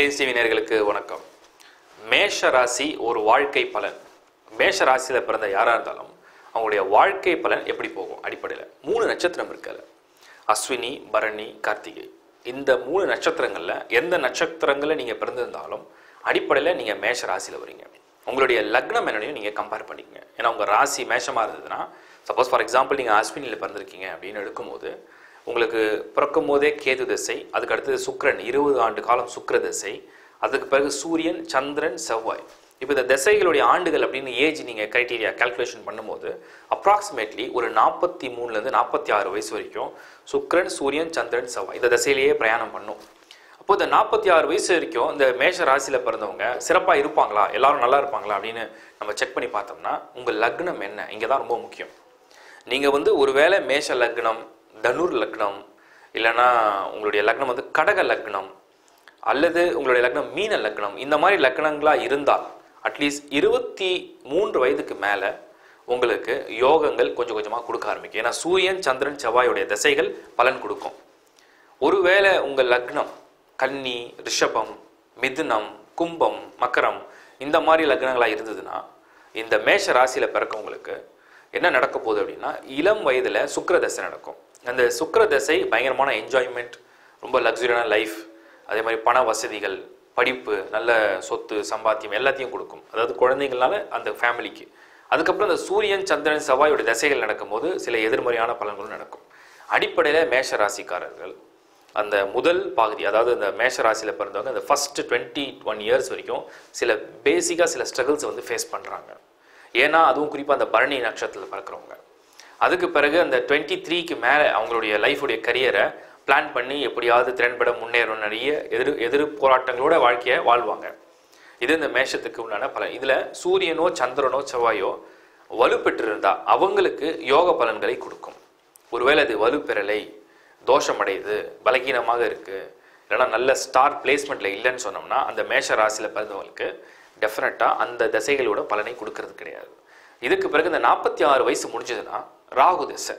Reliance TV நேயர்களுக்கு வணக்கம் மேஷ ராசி ஒரு வாழ்க்கை பலன் மேஷ ராசியில் பிறந்த யாராக இருந்தாலும் அவங்களுடைய வாழ்க்கை பலன் எப்படி போகும் அடிப்படையில் மூணு நட்சத்திரம் இருக்காது அஸ்வினி பரணி கார்த்திகை இந்த மூணு நட்சத்திரங்களில் எந்த நட்சத்திரங்களில் நீங்கள் பிறந்திருந்தாலும் அடிப்படையில் நீங்கள் மேஷ ராசியில் வரீங்க உங்களுடைய லக்னம் என்னனையும் நீங்கள் கம்பேர் பண்ணிக்கங்க ஏன்னா உங்கள் ராசி மேஷமாக இருந்ததுன்னா சப்போஸ் ஃபார் எக்ஸாம்பிள் நீங்கள் அஸ்வினியில் பிறந்திருக்கீங்க அப்படின்னு எடுக்கும்போது உங்களுக்கு பிறக்கும் போதே கேது திசை அதுக்கு அடுத்தது சுக்கிரன் இருபது ஆண்டு காலம் சுக்கிர திசை அதுக்கு பிறகு சூரியன் சந்திரன் செவ்வாய் இப்போ இந்த திசைகளுடைய ஆண்டுகள் அப்படின்னு ஏஜ் நீங்கள் கிரைட்டீரியா கால்குலேஷன் பண்ணும்போது அப்ராக்சிமேட்லி ஒரு நாற்பத்தி மூணுலேருந்து நாற்பத்தி ஆறு வயசு வரைக்கும் சுக்கிரன் சூரியன் சந்திரன் செவ்வாய் இந்த திசையிலேயே பிரயாணம் பண்ணும் அப்போ இந்த நாற்பத்தி ஆறு வயசு வரைக்கும் இந்த மேஷ ராசியில் பிறந்தவங்க சிறப்பாக இருப்பாங்களா எல்லாரும் நல்லா இருப்பாங்களா அப்படின்னு நம்ம செக் பண்ணி பார்த்தோம்னா உங்கள் லக்னம் என்ன இங்கே தான் ரொம்ப முக்கியம் நீங்கள் வந்து ஒருவேளை மேஷ லக்னம் தனுர் லக்னம் இல்லைன்னா உங்களுடைய லக்னம் வந்து கடக லக்னம் அல்லது உங்களுடைய லக்னம் மீன லக்னம் இந்த மாதிரி லக்னங்களாக இருந்தால் அட்லீஸ்ட் இருபத்தி மூன்று வயதுக்கு மேலே உங்களுக்கு யோகங்கள் கொஞ்சம் கொஞ்சமாக கொடுக்க ஆரம்பிக்கும் ஏன்னா சூரியன் சந்திரன் செவ்வாயுடைய திசைகள் பலன் கொடுக்கும் ஒருவேளை உங்கள் லக்னம் கன்னி ரிஷபம் மிதுனம் கும்பம் மக்கரம் இந்த மாதிரி லக்னங்களாக இருந்ததுன்னா இந்த மேஷ ராசியில் பிறக்கவங்களுக்கு என்ன நடக்க போகுது அப்படின்னா இளம் வயதில் சுக்கிர தசை நடக்கும் அந்த சுக்கிர தசை பயங்கரமான என்ஜாய்மெண்ட் ரொம்ப லக்ஸுரியான லைஃப் அதே மாதிரி பண வசதிகள் படிப்பு நல்ல சொத்து சம்பாத்தியம் எல்லாத்தையும் கொடுக்கும் அதாவது குழந்தைங்களால அந்த ஃபேமிலிக்கு அதுக்கப்புறம் இந்த சூரியன் சந்திரன் செவ்வாயோட திசைகள் நடக்கும்போது சில எதிர்மறையான பலன்களும் நடக்கும் அடிப்படையில் மேஷ ராசிக்காரர்கள் அந்த முதல் பகுதி அதாவது இந்த மேஷ ராசியில் பிறந்தவங்க அந்த ஃபர்ஸ்ட் டுவெண்ட்டி ஒன் இயர்ஸ் வரைக்கும் சில பேசிக்காக சில ஸ்ட்ரகிள்ஸ் வந்து ஃபேஸ் பண்ணுறாங்க ஏன்னா அதுவும் குறிப்பாக அந்த பரணி நட்சத்திரத்தில் பிறக்கிறவங்க அதுக்கு பிறகு அந்த டுவெண்ட்டி த்ரீக்கு மேலே அவங்களுடைய லைஃபுடைய கரியரை பிளான் பண்ணி எப்படியாவது திறன்பட முன்னேறணும் நிறைய எதிர் எதிர் போராட்டங்களோட வாழ்க்கையை வாழ்வாங்க இது இந்த மேஷத்துக்கு உண்டான பலன் இதில் சூரியனோ சந்திரனோ செவ்வாயோ வலுப்பெற்றிருந்தா அவங்களுக்கு யோக பலன்களை கொடுக்கும் ஒருவேளை அது வலுப்பெறலை தோஷமடையுது பலகீனமாக இருக்கு இல்லைன்னா நல்ல ஸ்டார் பிளேஸ்மெண்ட்ல இல்லைன்னு சொன்னோம்னா அந்த மேஷ ராசியில் பிறந்தவங்களுக்கு டெஃபினட்டாக அந்த திசைகளோட பலனை கொடுக்கறது கிடையாது இதுக்கு பிறகு இந்த நாற்பத்தி ஆறு வயசு முடிஞ்சதுன்னா ராகு திசை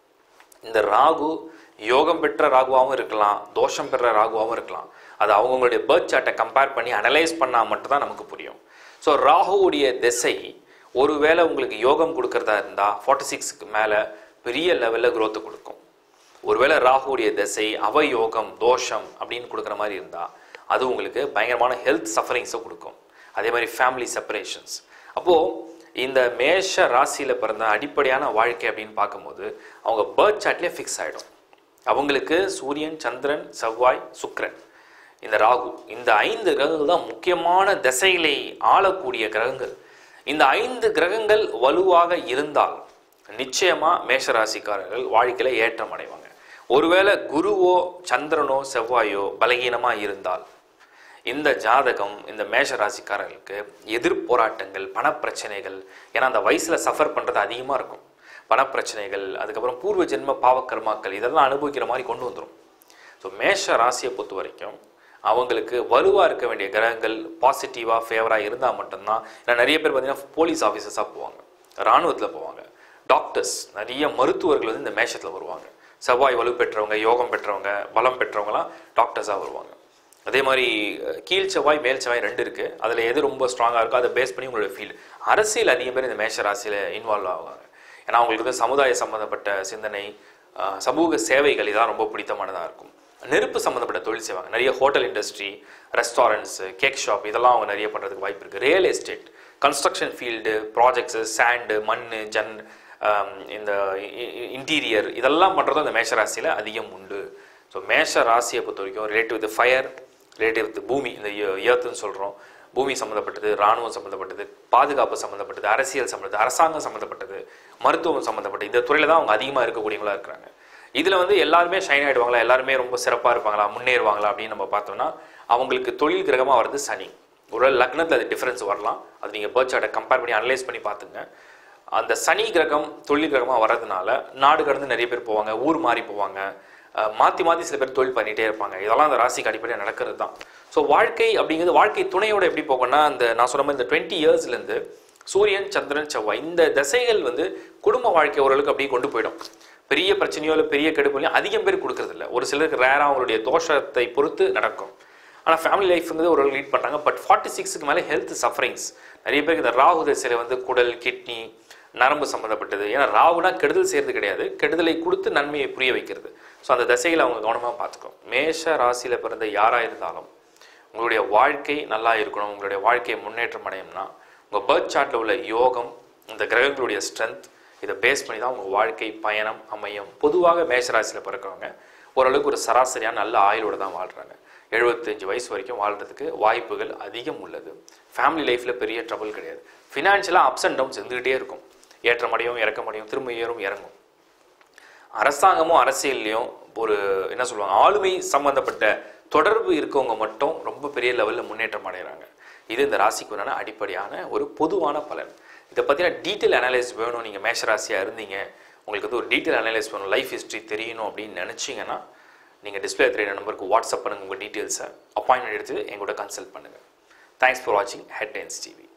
இந்த ராகு யோகம் பெற்ற ராகுவாகவும் இருக்கலாம் தோஷம் பெற்ற ராகுவாகவும் இருக்கலாம் அது அவங்களுடைய பேர்த் சார்ட்டை கம்பேர் பண்ணி அனலைஸ் பண்ணால் மட்டும்தான் நமக்கு புரியும் ஸோ ராகுவுடைய திசை ஒருவேளை உங்களுக்கு யோகம் கொடுக்கறதா இருந்தால் ஃபார்ட்டி சிக்ஸ்க்கு மேலே பெரிய லெவலில் growth கொடுக்கும் ஒருவேளை ராகுவுடைய திசை அவயோகம் தோஷம் அப்படின்னு கொடுக்குற மாதிரி இருந்தால் அது உங்களுக்கு பயங்கரமான ஹெல்த் சஃபரிங்ஸை கொடுக்கும் அதே மாதிரி ஃபேமிலி செப்பரேஷன்ஸ் அப்போது இந்த மேஷ ராசியில் பிறந்த அடிப்படையான வாழ்க்கை அப்படின்னு பார்க்கும்போது அவங்க பேர்த் சார்ட்லேயே ஃபிக்ஸ் ஆகிடும் அவங்களுக்கு சூரியன் சந்திரன் செவ்வாய் சுக்கிரன் இந்த ராகு இந்த ஐந்து கிரகங்கள் தான் முக்கியமான திசைகளை ஆளக்கூடிய கிரகங்கள் இந்த ஐந்து கிரகங்கள் வலுவாக இருந்தால் நிச்சயமா மேஷராசிக்காரர்கள் வாழ்க்கையில ஏற்றம் அடைவாங்க ஒருவேளை குருவோ சந்திரனோ செவ்வாயோ பலகீனமா இருந்தால் இந்த ஜாதகம் இந்த மேஷ ராசிக்காரர்களுக்கு எதிர் போராட்டங்கள் பணப்பிரச்சனைகள் ஏன்னா அந்த வயசுல சஃபர் பண்றது அதிகமா இருக்கும் பணப்பிரச்சனைகள் அதுக்கப்புறம் பூர்வ ஜென்ம பாவக்கர்மாக்கள் இதெல்லாம் அனுபவிக்கிற மாதிரி கொண்டு வந்துடும் ஸோ மேஷ ராசியை பொறுத்த வரைக்கும் அவங்களுக்கு வலுவாக இருக்க வேண்டிய கிரகங்கள் பாசிட்டிவாக ஃபேவராக இருந்தால் மட்டும்தான் ஏன்னா நிறைய பேர் பார்த்தீங்கன்னா போலீஸ் ஆஃபீஸர்ஸாக போவாங்க இராணுவத்தில் போவாங்க டாக்டர்ஸ் நிறைய மருத்துவர்கள் வந்து இந்த மேஷத்தில் வருவாங்க செவ்வாய் வலு பெற்றவங்க யோகம் பெற்றவங்க பலம் பெற்றவங்கலாம் டாக்டர்ஸாக வருவாங்க அதே மாதிரி அஹ், கீழ் செவ்வாய் மேல் செவ்வாய் ரெண்டு இருக்குது அதில் எது ரொம்ப ஸ்ட்ராங்காக இருக்கோ அதை பேஸ் பண்ணி உங்களோட ஃபீல்டு அரசியல் அதிக பேர் இந்த மேஷ ராசியில் இன்வால்வ் ஆவாங்க ஏன்னா அவங்களுக்கு வந்து சமுதாய சம்மந்தப்பட்ட சிந்தனை அஹ், சமூக சேவைகள் இதெல்லாம் ரொம்ப பிடித்தமானதாக இருக்கும் நெருப்பு சம்மந்தப்பட்ட தொழில் செய்வாங்க நிறைய hotel industry restaurants cake shop இதெல்லாம் அவங்க நிறைய பண்ணுறதுக்கு வாய்ப்பு இருக்குது real estate construction field projects sand மண் ஜன் ஆம், இந்த இன்டீரியர் இதெல்லாம் பண்ணுறதும் இந்த மேஷ ராசியில் அதிகம் உண்டு ஸோ மேஷ ராசியை பொறுத்த வரைக்கும் relative with fire relative with பூமி இந்த ஏர்த்துன்னு சொல்கிறோம் பூமி சம்மந்தப்பட்டது இராணுவம் சம்மந்தப்பட்டது பாதுகாப்பு சம்மந்தப்பட்டது அரசியல் சம்மந்தப்பட்டது அரசாங்கம் சம்மந்தப்பட்டது மருத்துவம் சம்மந்தப்பட்டது இந்த துறையில் தான் அவங்க அதிகமாக இருக்கக்கூடியவங்களா இருக்கிறாங்க இதில் வந்து எல்லாருமே ஷைன் ஆகிடுவாங்களா எல்லாருமே ரொம்ப சிறப்பாக இருப்பாங்களா முன்னேறுவாங்களா அப்படின்னு நம்ம பார்த்தோம்னா அவங்களுக்கு தொழில் கிரகமாக வருது சனி ஒரு லக்னத்தில் அது டிஃப்ரென்ஸ் வரலாம் அது நீங்கள் பேர்த் சார்ட்டை கம்பேர் பண்ணி அனலைஸ் பண்ணி பார்த்துங்க அந்த சனி கிரகம் தொழில் கிரகமாக வர்றதுனால நாடு கடந்து நிறைய பேர் போவாங்க ஊர் மாறி போவாங்க அஹ் மாத்தி மாத்தி சில பேர் தொழில் பண்ணிட்டே இருப்பாங்க இதெல்லாம் அந்த ராசிக்கு அடிப்படையாக நடக்கிறது தான் ஸோ வாழ்க்கை அப்படிங்கிறது வாழ்க்கை துணையோட எப்படி போகும்னா அந்த நான் சொன்ன மாதிரி இந்த டுவெண்ட்டி இயர்ஸ்லேருந்து சூரியன் சந்திரன் செவ்வாய் இந்த திசைகள் வந்து குடும்ப வாழ்க்கை ஓரளவுக்கு அப்படியே கொண்டு போயிடும் பெரிய பிரச்சனையோ இல்லை பெரிய கெடுப்புலையும் அதிகம் பேர் கொடுக்கறது இல்ல ஒரு சிலருக்கு ரேராக அவங்களுடைய தோஷத்தை பொறுத்து நடக்கும் ஆனால் ஃபேமிலி லைஃப் வந்து ஒரு லீட் பண்ணுறாங்க பட் ஃபார்ட்டி சிக்ஸுக்கு மேலே ஹெல்த் சஃபரிங்ஸ் நிறைய பேருக்கு இந்த ராகு தசையில் வந்து குடல் கிட்னி நரம்பு சம்மந்தப்பட்டது ஏன்னா ராகுனா கெடுதல் செய்கிறது கிடையாது கெடுதலை கொடுத்து நன்மையை புரிய வைக்கிறது ஸோ அந்த தசைகளை அவங்க கவனமாக பார்த்துக்கணும் மேஷ ராசியில் பிறந்த யாராக இருந்தாலும் உங்களுடைய வாழ்க்கை நல்லா இருக்கணும் உங்களுடைய வாழ்க்கை முன்னேற்றம் அடையும்னா உங்கள் பர்த் சார்ட்டில் உள்ள யோகம் இந்த கிரகங்களுடைய ஸ்ட்ரென்த் இதை பேஸ் பண்ணி தான் உங்கள் வாழ்க்கை பயணம் அமையும் பொதுவாக மேஷராசியில் பிறக்கிறவங்க ஓரளவுக்கு ஒரு சராசரியான நல்ல ஆயுளோட தான் வாழ்கிறாங்க எழுபத்தஞ்சு வயசு வரைக்கும் வாழ்கிறதுக்கு வாய்ப்புகள் அதிகம் உள்ளது ஃபேமிலி லைஃப்பில் பெரிய ட்ரபிள் கிடையாது ஃபினான்ஷியலாக அப்ஸ் அண்ட் டவுன்ஸ் இருந்துகிட்டே இருக்கும் ஏற்றமடையும் இறக்கமடையும் திரும்ப ஏறும் இறங்கும் அரசாங்கமும் அரசியல்லையும் ஒரு என்ன சொல்லுவாங்க ஆளுமை சம்பந்தப்பட்ட தொடர்பு இருக்கவங்க மட்டும் ரொம்ப பெரிய லெவலில் முன்னேற்றம் அடைகிறாங்க இது இந்த ராசிக்குண்டான அடிப்படையான ஒரு பொதுவான பலன் இதை பற்றின டீட்டெயில் அனலைஸ் வேணும் நீங்கள் மேஷ ராசியாக இருந்தீங்க உங்களுக்கு வந்து ஒரு டீட்டெயில் அனலைஸ் வேணும் லைஃப் ஹிஸ்ட்ரி தெரியணும் அப்படின்னு நினச்சிங்கன்னா நீங்கள் டிஸ்பிளே தெரிய நம்பருக்கு வாட்ஸ்அப் பண்ணுங்கள் உங்கள் டீட்டெயில்ஸை அப்பாயின்மெண்ட் எடுத்து எங்கூட கன்சல்ட் பண்ணுங்கள் தேங்க்ஸ் ஃபார் வாட்சிங் ஹெட் டைன்ஸ் டிவி